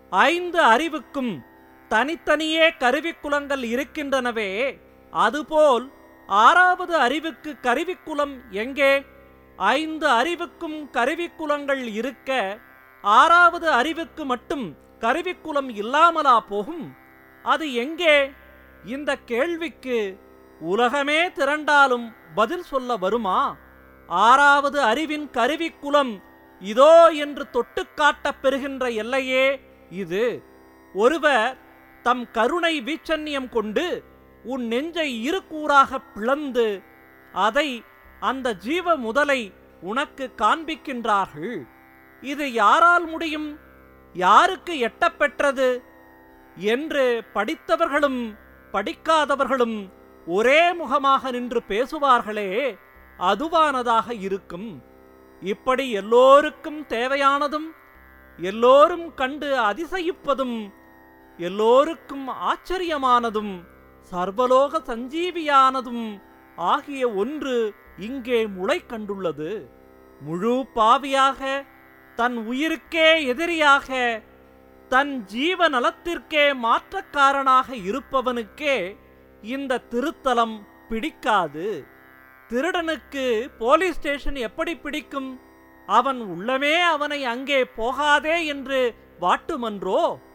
ஐந்து அறிவுக்கும் தனித்தனியே கருவிக்குலங்கள் இருக்கின்றனவே அதுபோல் ஆறாவது அறிவுக்கு கருவிக்குலம் எங்கே ஐந்து அறிவுக்கும் கருவிக்குலங்கள் இருக்க ஆறாவது அறிவுக்கு மட்டும் கருவிக்குலம் இல்லாமலா போகும் அது எங்கே இந்த கேள்விக்கு உலகமே திரண்டாலும் பதில் சொல்ல வருமா ஆறாவது அறிவின் கருவிக்குலம் இதோ என்று தொட்டுக் காட்டப் பெறுகின்ற எல்லையே இது ஒருவர் தம் கருணை வீச்சன்யம் கொண்டு உன் நெஞ்சை இரு கூறாகப் பிளந்து அதை அந்த ஜீவ முதலை உனக்கு காண்பிக்கின்றார்கள் இது யாரால் முடியும் யாருக்கு எட்டப்பெற்றது என்று படித்தவர்களும் படிக்காதவர்களும் ஒரே முகமாக நின்று பேசுவார்களே அதுவானதாக இருக்கும் இப்படி எல்லோருக்கும் தேவையானதும் எல்லோரும் கண்டு அதிசயிப்பதும் எல்லோருக்கும் ஆச்சரியமானதும் சர்வலோக சஞ்சீவியானதும் ஆகிய ஒன்று இங்கே முளை கண்டுள்ளது முழு பாவியாக தன் உயிருக்கே எதிரியாக தன் ஜீவ நலத்திற்கே மாற்றக்காரனாக இருப்பவனுக்கே இந்த திருத்தலம் பிடிக்காது திருடனுக்கு போலீஸ் ஸ்டேஷன் எப்படி பிடிக்கும் அவன் உள்ளமே அவனை அங்கே போகாதே என்று வாட்டுமன்றோ